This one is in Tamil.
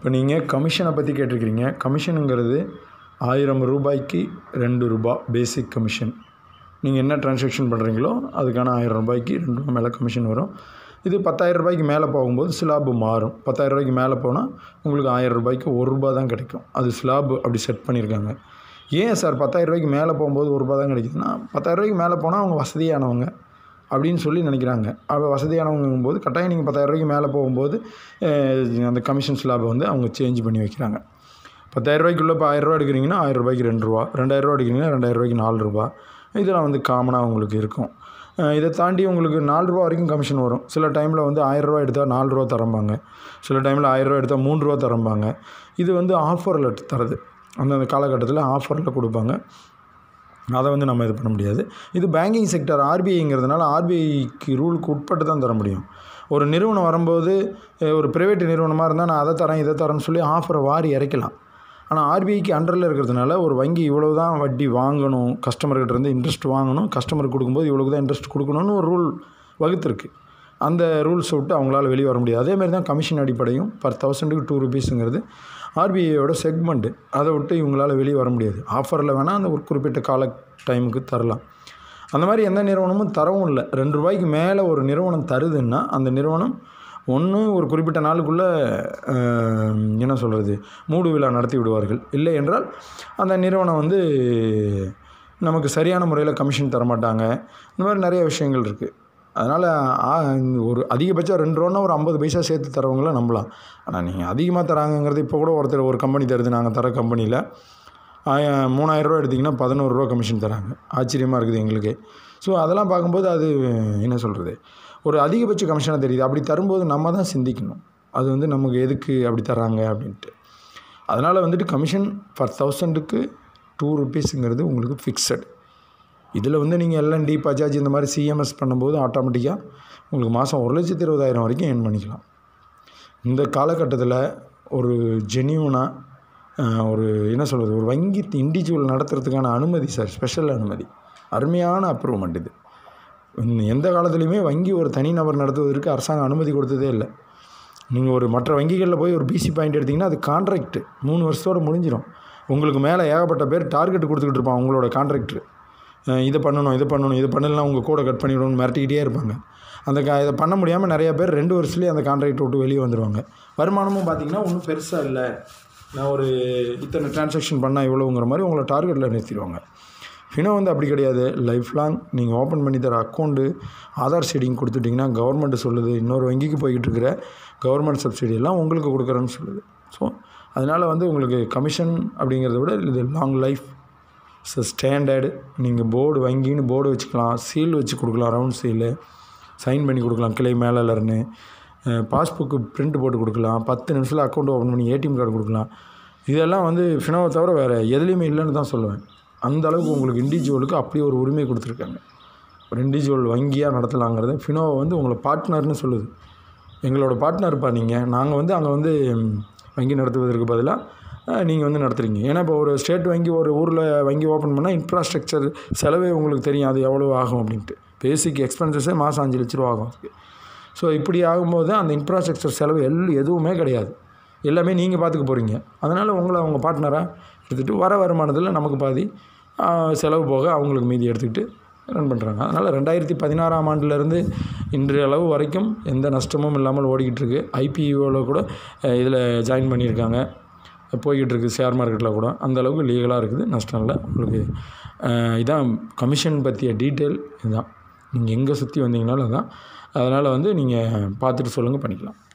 இப்போ நீங்கள் கமிஷனை பற்றி கேட்டிருக்கிறீங்க கமிஷனுங்கிறது ஆயிரம் ரூபாய்க்கு ரெண்டு ரூபா பேசிக் கமிஷன் நீங்கள் என்ன ட்ரான்சாக்ஷன் பண்ணுறீங்களோ அதுக்கான ஆயிரம் ரூபாய்க்கு ரெண்டு ரூபா மேலே கமிஷன் வரும் இது பத்தாயிரம் ரூபாய்க்கு மேலே போகும்போது ஸ்லாபு மாறும் பத்தாயிரம் ரூபாய்க்கு மேலே போனால் உங்களுக்கு ஆயிரம் ரூபாய்க்கு ஒரு ரூபா தான் கிடைக்கும் அது ஸ்லாபு அப்படி செட் பண்ணியிருக்காங்க ஏன் சார் பத்தாயிரம் ரூபாய்க்கு மேலே போகும்போது ஒரு ரூபா தான் கிடைக்குதுன்னா பத்தாயிரம் ரூபாய்க்கு மேலே போனால் அவங்க வசதியானவங்க அப்படின்னு சொல்லி நினைக்கிறாங்க அவள் வசதியானவங்கும் போது கட்டாயம் நீங்கள் பத்தாயிரம் ரூபாய்க்கு மேலே போகும்போது அஹ், அந்த கமிஷன் ஸ்லாபை வந்து அவங்க சேஞ்ச் பண்ணி வைக்கிறாங்க பத்தாயிரம் ரூபாய்க்குள்ளே இப்போ ஆயிரம் ரூபா எடுக்கிறீங்கன்னா ஆயிரம் ரூபாய்க்கு ரெண்டு ரூபா ரெண்டாயிரம் ரூபா எடுக்கிறீங்கன்னா ரெண்டாயிரம் ரூபாய்க்கு நாலு ரூபா இதெல்லாம் வந்து காமனாக உங்களுக்கு இருக்கும் அஹ் இதை தாண்டி உங்களுக்கு நாலு ரூபா வரைக்கும் கமிஷன் வரும் சில டைமில் வந்து ஆயிரம் ரூபா எடுத்தால் நாலு ரூபா தரம்பாங்க சில டைமில் ஆயிரம் ரூபா எடுத்தால் மூணு ரூபா தரம்பாங்க இது வந்து ஆஃபரில் தரது அந்தந்த காலகட்டத்தில் ஆஃபரில் கொடுப்பாங்க அதை வந்து நம்ம இது பண்ண முடியாது இது பேங்கிங் செக்டர் ஆர்பிஐங்கிறதுனால ஆர்பிஐக்கு ரூலுக்கு உட்பட்டு தான் தர முடியும் ஒரு நிறுவனம் வரும்போது அஹ், ஒரு ப்ரைவேட் நிறுவனமாக இருந்தால் நான் அதை தரேன் இதை தரேன்னு சொல்லி ஆஃபரை வாரி இறைக்கலாம் ஆனால் ஆர்பிஐக்கு அண்டரில் இருக்கிறதுனால ஒரு வங்கி இவ்வளவு தான் வட்டி வாங்கணும் கஸ்டமர்கிட்ட இருந்து இன்ட்ரெஸ்ட் வாங்கணும் கஸ்டமருக்கு கொடுக்கும்போது இவ்வளவு தான் இன்ட்ரெஸ்ட் கொடுக்கணும்னு ஒரு ரூல் வகுத்துருக்கு அந்த ரூல்ஸை விட்டு அவங்களால வெளியே வர முடியாது அதேமாதிரி தான் கமிஷன் அடிப்படையும் பர் தௌசண்டுக்கு டூ ருபீஸுங்கிறது ஆர்பிஐயோட செக்மெண்ட்டு அதை விட்டு இவங்களால வெளியே வர முடியாது ஆஃபரில் வேணால் அந்த ஒரு குறிப்பிட்ட கால டைமுக்கு தரலாம் அந்த மாதிரி எந்த நிறுவனமும் தரவும் இல்லை ரெண்டு ரூபாய்க்கு மேலே ஒரு நிறுவனம் தருதுன்னா அந்த நிறுவனம் ஒன்று ஒரு குறிப்பிட்ட நாளுக்குள்ளே என்ன சொல்கிறது மூடு விழா நடத்தி விடுவார்கள் இல்லை என்றால் அந்த நிறுவனம் வந்து நமக்கு சரியான முறையில் கமிஷன் தரமாட்டாங்க இந்த மாதிரி நிறைய விஷயங்கள் இருக்குது அதனால் ஒரு அதிகபட்சம் ரெண்டு ரூபான்னா ஒரு ஐம்பது பைசா சேர்த்து தரவங்கள நம்பலாம் ஆனால் நீங்கள் அதிகமாக தராங்கங்கிறது இப்போ கூட ஒருத்தர் ஒரு கம்பெனி தருது நாங்கள் தர கம்பெனியில் மூணாயிரரூவா எடுத்திங்கன்னா பதினோரு ரூபா கமிஷன் தராங்க ஆச்சரியமாக இருக்குது எங்களுக்கு ஸோ அதெல்லாம் பார்க்கும்போது அது என்ன சொல்கிறது ஒரு அதிகபட்ச கமிஷனாக தெரியுது அப்படி தரும்போது நம்ம தான் சிந்திக்கணும் அது வந்து நமக்கு எதுக்கு அப்படி தராங்க அப்படின்ட்டு அதனால் வந்துட்டு கமிஷன் பர் தௌசண்டுக்கு டூ ருபீஸுங்கிறது உங்களுக்கு ஃபிக்ஸட் இதில் வந்து நீங்கள் எல்என்டி பஜாஜ் இந்த மாதிரி சிஎம்எஸ் பண்ணும்போது ஆட்டோமேட்டிக்காக உங்களுக்கு மாதம் ஒரு லட்சத்தி இருபதாயிரம் வரைக்கும் ஏர்ன் பண்ணிக்கலாம் இந்த காலகட்டத்தில் ஒரு ஜென்யூனாக ஒரு என்ன சொல்கிறது ஒரு வங்கி இண்டிவிஜுவல் நடத்துறதுக்கான அனுமதி சார் ஸ்பெஷல் அனுமதி அருமையான அப்ரூவ்மெண்ட் இது இன்னும் எந்த காலத்துலையுமே வங்கி ஒரு தனிநபர் நடத்துவதற்கு அரசாங்கம் அனுமதி கொடுத்ததே இல்லை நீங்கள் ஒரு மற்ற வங்கிகளில் போய் ஒரு பிசி பாயிண்ட் எடுத்திங்கன்னா அது கான்ட்ராக்ட் மூணு வருஷத்தோடு முடிஞ்சிடும் உங்களுக்கு மேலே ஏகப்பட்ட பேர் டார்கெட் கொடுத்துக்கிட்டு இருப்பான் உங்களோட கான்ட்ராக்டர் இதை பண்ணணும் இதை பண்ணணும் இது பண்ணலாம் உங்கள் கூட கட் பண்ணிவிடணும்னு மிரட்டிக்கிட்டே இருப்பாங்க அந்த கா இதை பண்ண முடியாமல் நிறைய பேர் ரெண்டு வருஷத்துலேயே அந்த கான்ட்ராக்ட் விட்டு வெளியே வந்துடுவாங்க வருமானமும் பார்த்தீங்கன்னா ஒன்றும் பெருசாக இல்லை நான் ஒரு இத்தனை டிரான்சாக்ஷன் பண்ணால் இவ்வளோங்கிற மாதிரி உங்களை டார்கெட்டில் நிறுத்திடுவாங்க ஃபினோ வந்து அப்படி கிடையாது லைஃப் லாங் நீங்கள் ஓப்பன் பண்ணி தர அக்கௌண்ட்டு ஆதார் சீடிங் கொடுத்துட்டிங்கன்னா கவர்மெண்ட் சொல்லுது இன்னொரு வங்கிக்கு போய்கிட்டு இருக்கிற கவர்மெண்ட் சப்சிடி எல்லாம் உங்களுக்கு கொடுக்குறேன்னு சொல்லுது ஸோ அதனால் வந்து உங்களுக்கு கமிஷன் அப்படிங்கிறத விட இது லாங் லைஃப் ஸோ ஸ்டாண்டர்டு நீங்கள் போர்டு வங்கின்னு போர்டு வச்சுக்கலாம் சீல் வச்சு கொடுக்கலாம் ரவுண்ட் சீலு சைன் பண்ணி கொடுக்கலாம் கிளை மேலாளர்னு பாஸ்புக்கு பிரிண்ட் போட்டு கொடுக்கலாம் பத்து நிமிஷத்தில் அக்கௌண்ட் ஓப்பன் பண்ணி ஏடிஎம் கார்டு கொடுக்கலாம் இதெல்லாம் வந்து ஃபினோவை தவிர வேறு எதுலேயுமே இல்லைன்னு தான் சொல்லுவேன் அந்த அளவுக்கு உங்களுக்கு இண்டிவிஜுவலுக்கு அப்படி ஒரு உரிமை கொடுத்துருக்காங்க ஒரு இண்டிவிஜுவல் வங்கியாக நடத்தலாங்கிறத ஃபினோவை வந்து உங்களை பார்ட்னர்னு சொல்லுது எங்களோட பார்ட்னர்ப்பா நீங்கள் நாங்கள் வந்து அங்கே வந்து ம், வங்கி நடத்துவதற்கு பதிலாக நீங்கள் வந்து நடத்துகிறீங்க ஏன்னா இப்போ ஒரு ஸ்டேட் வங்கி ஒரு ஊரில் வங்கி ஓப்பன் பண்ணால் இன்ஃப்ராஸ்ட்ரக்சர் செலவே உங்களுக்கு தெரியும் அது எவ்வளோ ஆகும் அப்படின்ட்டு பேசிக் எக்ஸ்பென்சஸே மாதம் அஞ்சு லட்ச ரூபா ஆகும் அதுக்கு ஸோ இப்படி ஆகும்போது அந்த இன்ஃப்ராஸ்ட்ரக்சர் செலவு எல் எதுவுமே கிடையாது எல்லாமே நீங்கள் பார்த்துக்க போகிறீங்க அதனால் உங்களை அவங்க பார்ட்னராக எடுத்துகிட்டு வர வருமானத்தில் நமக்கு பாதி ஆ, செலவு போக அவங்களுக்கு மீதி எடுத்துக்கிட்டு ரன் பண்ணுறாங்க அதனால் ரெண்டாயிரத்தி பதினாறாம் ஆண்டுலேருந்து இன்றைய அளவு வரைக்கும் எந்த நஷ்டமும் இல்லாமல் ஓடிக்கிட்டு இருக்கு ஐபிஓவில் கூட இதில் ஜாயின் பண்ணியிருக்காங்க போய்கிட்டு இருக்குது ஷேர் மார்க்கெட்டில் கூட அந்த அளவுக்கு லீகலாக இருக்குது நஷ்டம் இல்லை உங்களுக்கு அஹ், இதான் கமிஷன் பற்றிய டீட்டெயில் இதுதான் நீங்கள் எங்கே சுற்றி வந்தீங்கனாலும் அதான் அதனால் வந்து நீங்கள் பார்த்துட்டு சொல்லுங்கள் பண்ணிக்கலாம்